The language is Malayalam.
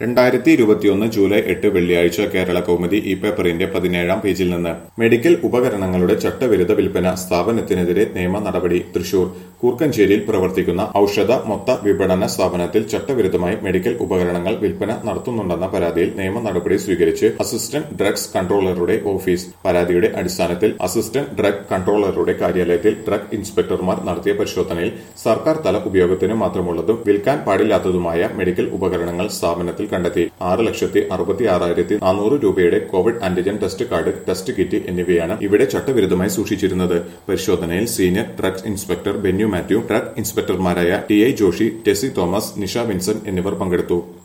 രണ്ടായിരത്തി ഇരുപത്തിയൊന്ന് ജൂലൈ എട്ട് വെള്ളിയാഴ്ച കേരള കൗമുദി ഈ പേപ്പറിന്റെ പതിനേഴാം പേജിൽ നിന്ന് മെഡിക്കൽ ഉപകരണങ്ങളുടെ ചട്ടവിരുദ്ധ വിൽപ്പന സ്ഥാപനത്തിനെതിരെ നിയമ നടപടി തൃശൂർ കൂർക്കഞ്ചേരിയിൽ പ്രവർത്തിക്കുന്ന ഔഷധ മൊത്ത വിപണന സ്ഥാപനത്തിൽ ചട്ടവിരുദ്ധമായി മെഡിക്കൽ ഉപകരണങ്ങൾ വിൽപ്പന നടത്തുന്നുണ്ടെന്ന പരാതിയിൽ നിയമ നടപടി സ്വീകരിച്ച് അസിസ്റ്റന്റ് ഡ്രഗ്സ് കൺട്രോളറുടെ ഓഫീസ് പരാതിയുടെ അടിസ്ഥാനത്തിൽ അസിസ്റ്റന്റ് ഡ്രഗ് കൺട്രോളറുടെ കാര്യാലയത്തിൽ ഡ്രഗ് ഇൻസ്പെക്ടർമാർ നടത്തിയ പരിശോധനയിൽ സർക്കാർ തല ഉപയോഗത്തിന് മാത്രമുള്ളതും വിൽക്കാൻ പാടില്ലാത്തതുമായ മെഡിക്കൽ ഉപകരണങ്ങൾ സ്ഥാപനത്തിൽ കണ്ടെത്തി ആറ് ലക്ഷത്തി അറുപത്തി ആറായിരത്തി നാനൂറ് രൂപയുടെ Covid antigen test card test kit എന്നിവയാണ് ഇവിടെ ചട്ടവിരുദ്ധമായി സൂക്ഷിച്ചിരുന്നത് പരിശോധനയിൽ senior drugs inspector Benyu Mathew drug ഇൻസ്പെക്ടർമാരായ ടി ഐ ജോഷി ടെസി തോമസ് നിഷ വിൻസൻ എന്നിവർ പങ്കെടുത്തു